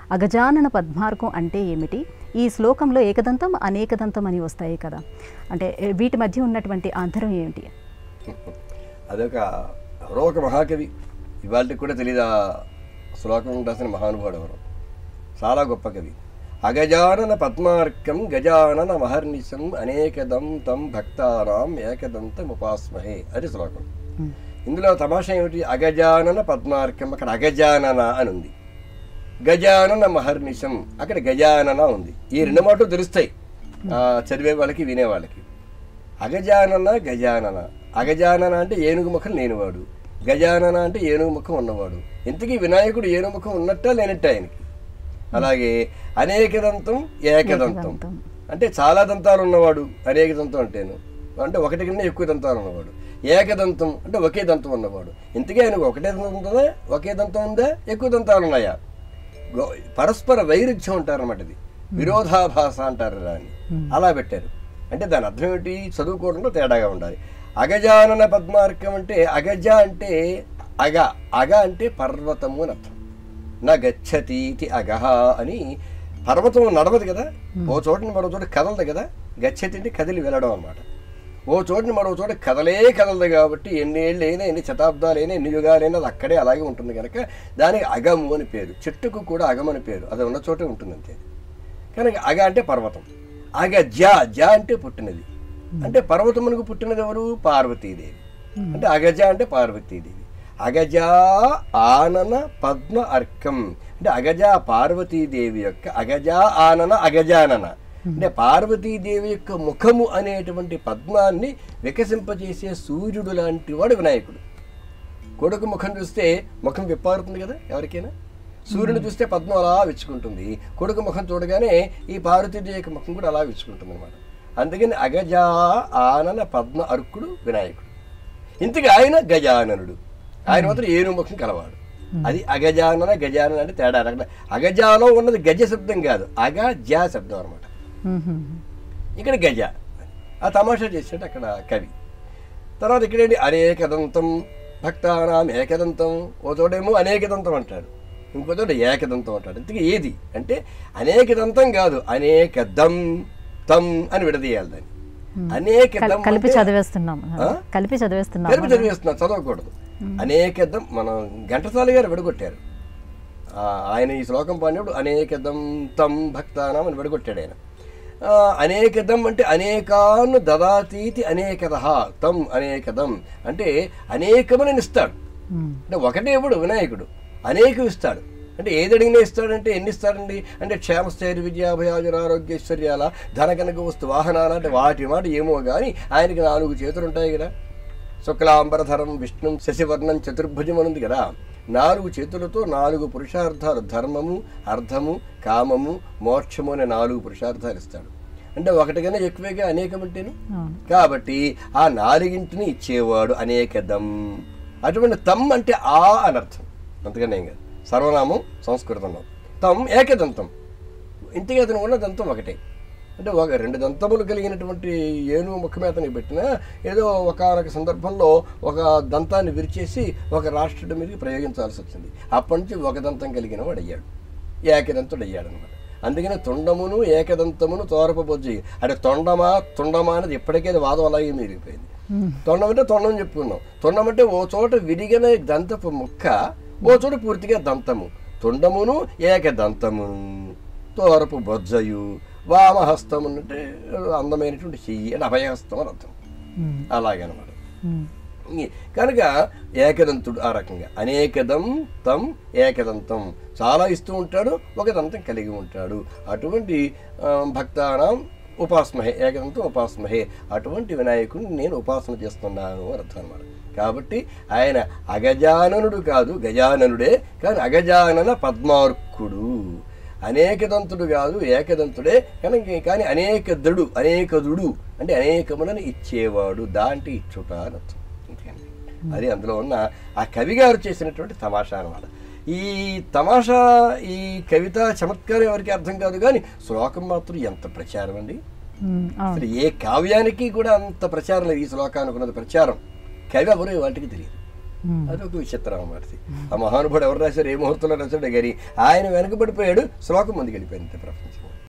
అగజానన పద్మార్కం అంటే ఏమిటి ఈ శ్లోకంలో ఏకదంతం అనేకదంతం అని వస్తాయి కదా అంటే ఏ, వీటి మధ్య ఉన్నటువంటి ఆంతరం ఏమిటి అదొక ఎవరో ఒక మహాకవి ఇవాళకి కూడా తెలియదు ఆ శ్లోకం రాసిన మహానుభావుడు ఎవరు చాలా గొప్ప కవి అగజానన పద్మార్కం గజానన మహర్నిశం అనేకదం తం భక్తారాం ఏకదంతం ఉపాస్మహే అది శ్లోకం ఉమ్, ఇందులో తమాషా ఏమిటి అగజానన పద్మార్కం అక్కడ అగజానన అని ఉంది గజానన మహర్నిశం అక్కడ గజానన ఉంది ఈ రెండు మాటలు తెలుస్తాయి ఆ, చదివే వాళ్ళకి వినే వాళ్ళకి అగజానన గజానన అగజానన అంటే ఏనుగు ముఖం లేనివాడు గజానన అంటే ఏనుగు ముఖం ఉన్నవాడు ఇంతకీ వినాయకుడు ఏనుగు ముఖం ఉన్నట్టా లేనట్ట ఆయనకి అలాగే అనేకదంతం ఏకదంతం ఏకదంతం. అంటే చాలా దంతాలు ఉన్నవాడు అనేక దంతం అంటేను అంటే ఒకటి కన్నా ఎక్కువ దంతాలు ఉన్నవాడు ఏకదంతం అంటే ఒకే దంతం ఉన్నవాడు ఇంతకీ ఆయనకు ఒకటే దంతం ఉంటుందా ఒకే దంతం ఉందా ఎక్కువ దంతాలు ఉన్నాయా గో- పరస్పర వైరుధ్యం అంటారన్నమాట ఇది విరోధాభాస అంటారు దాన్ని అలా పెట్టారు అంటే దాని అర్థం ఏమిటి చదువుకోవడంలో తేడాగా ఉండాలి అగజానన పద్మార్కం అంటే అగజ అంటే అగ అగ అంటే పర్వతము అని అర్థం నా గచ్చతి ఇది అగహ అని పర్వతం నడవదు కదా ఓ చోటని మరో చోట కదలదు కదా గచ్చతి అంటే కదిలి వెళ్ళడం అనమాట ఓ చోటని మరో చోట కదలే కదలదు కాబట్టి ఎన్ని ఏళ్ళైనా ఎన్ని శతాబ్దాలైనా ఎన్ని యుగాలైనా అది అక్కడే అలాగే ఉంటుంది కనుక దానికి అగము అని పేరు చెట్టుకు కూడా అగం అని పేరు అది ఉన్న చోటే ఉంటుంది అంతే కనుక అగ అంటే పర్వతం అగ జ జ అంటే పుట్టినది అంటే పర్వతమునకు పుట్టినది ఎవరు పార్వతీదేవి అంటే అగజ అంటే పార్వతీదేవి అగజ ఆనన పద్మ అర్కం అంటే అగజ పార్వతీదేవి యొక్క అగజ ఆనన అగజానన అంటే పార్వతీదేవి యొక్క ముఖము అనేటువంటి పద్మాన్ని వికసింపజేసే సూర్యుడు లాంటి వాడు వినాయకుడు కొడుకు ముఖం చూస్తే ముఖం విప్పారుతుంది కదా ఎవరికైనా సూర్యుని చూస్తే పద్మం అలా విచ్చుకుంటుంది కొడుకు ముఖం చూడగానే ఈ పార్వతీదేవి యొక్క ముఖం కూడా అలా విచ్చుకుంటుంది అనమాట అందుకని అగజా ఆనన పద్మ అర్కుడు వినాయకుడు ఇంతకు ఆయన గజాననుడు ఆయన మాత్రం ఏను ముఖం కలవాడు అది అగజానన గజానన అంటే తేడా అక్కడ అగజాలో ఉన్నది గజ శబ్దం కాదు అగ జ శబ్దం అనమాట ఉమ్, ఉమ్, ఇక్కడ గజ ఆ తమాషా చేసాడు అక్కడ కవి తర్వాత ఇక్కడేంటి అనేకదంతం భక్తానాం ఏకదంతం ఓ చోటేమో అనేకదంతం అంటాడు ఇంకో చోట ఏకదంతం అంటాడు ఇంతకీ ఏది అంటే అనేకదంతం కాదు అనేక దం తం అని విడదీయాలి దాన్ని అనేక కల్- దం కలిపి అంటే- చదివేస్తున్నాం ఆ? కలిపి చదివేస్తున్నాం కలిపి చదివేస్తున్నా చదవకూడదు అనేకదం మనం ఘంటసాల గారు విడగొట్టారు ఆ, ఆయన ఈ శ్లోకం పాడినప్పుడు అనేకదం తం భక్తానం అని విడగొట్టాడు ఆయన ఆ, అనేకదం అంటే అనేకాను దదాతీతి అనేకద తం అనేకదం అంటే అనేకమని ఇస్తాడు ఉమ్, అంటే ఒకటే ఇప్పుడు వినాయకుడు అనేకం ఇస్తాడు అంటే ఏది అడిగినా ఇస్తాడంటే ఎన్ని ఇస్తాడండి అంటే క్షేమస్థైర్య విద్యాభయాజన ఆరోగ్యైశ్వర్యాల ధన కనక వస్తు వాహనాల అంటే వాటి మాట ఏమో కానీ ఆయనకి నాలుగు చేతులు ఉంటాయి కదా శుక్లాంబరధరం విష్ణు శశివర్ణం చతుర్భుజం అని ఉంది కదా నాలుగు చేతులతో నాలుగు పురుషార్థాలు ధర్మము అర్థము కామము మోక్షము అనే నాలుగు పురుషార్థాలు ఇస్తాడు అంటే ఒకటి కన్నా ఎక్కువగా అనేకం అంటేను అవును కాబట్టి ఆ నాలుగింటిని ఇచ్చేవాడు అనేకదం అటువంటి తమ్ అంటే ఆ అనర్థం అంతకనే ఏం కాదు సర్వనామం సంస్కృతంలో తమ్ ఏకదంతం ఇంటికి అతను ఉన్న దంతం ఒకటే అంటే ఒక రెండు దంతములు కలిగినటువంటి ఏనుగు ముఖమే అతనికి పెట్టినా ఏదో ఒకనొక సందర్భంలో ఒక దంతాన్ని విరిచేసి ఒక రాష్ట్రుడి మీదకి ప్రయోగించాల్సి వచ్చింది అప్పటి నుంచి ఒక దంతం కలిగిన వాడు అయ్యాడు ఏకదంతుడు అయ్యాడు అనమాట అందుకని తొండమును ఏకదంతమును తోరపబొజ్జి అంటే తొండమా తుండమా అనేది ఇప్పటికే అది వాదం అలాగే మిగిలిపోయింది ఉమ్, తొండం అంటే తొండం చెప్పుకున్నాం తొండం అంటే ఓ చోట విడిగిన దంతపు ముక్క ఓ చోట పూర్తిగా దంతము తొండమును ఏకదంతము తోరపు బొజ్జయు వామహస్తము అంటే అందమైనటువంటి చెయ్యి అంటే అభయహస్తం అని అర్థం ఉమ్, అలాగనమాట ఉమ్, ఈ- కనుక ఏకదంతుడు ఆ రకంగా అనేకదం తం ఏకదంతం చాలా ఇస్తూ ఉంటాడు ఒక దంతం కలిగి ఉంటాడు అటువంటి ఆ, భక్తానాం ఉపాస్మహే ఏకదంతం ఉపాస్మహే అటువంటి వినాయకుడిని నేను ఉపాసన చేస్తున్నాను అని అర్థం అనమాట కాబట్టి ఆయన అగజాననుడు కాదు గజాననుడే కానీ అగజానన పద్మార్కుడు అనేకదంతుడు కాదు ఏకదంతుడే కనుక కానీ అనేకదుడు అనేకదుడు అంటే అనేకములను ఇచ్చేవాడు దాంటి ఇచ్చుట అని అర్థం ఎందుకండి అది అందులో ఉన్న ఆ కవి గారు చేసినటువంటి తమాషా అనమాట ఈ తమాషా ఈ కవిత చమత్కారం ఎవరికి అర్థం కాదు కానీ శ్లోకం మాత్రం ఎంత ప్రచారం అండి ఉమ్, అవును అసలు ఏ కావ్యానికి కూడా అంత ప్రచారం లేదు ఈ శ్లోకానికి ఉన్నది ప్రచారం కవి ఎవరు వాటికి తెలియదు అదొక విచిత్రం మహర్షి ఆ మహానుభావుడు ఎవరు రాశారు ఏ ముహూర్తంలో రాశాడు కానీ ఆయన వెనకబడిపోయాడు శ్లోకం ముందుకెళ్ళిపోయింది ప్రపంచం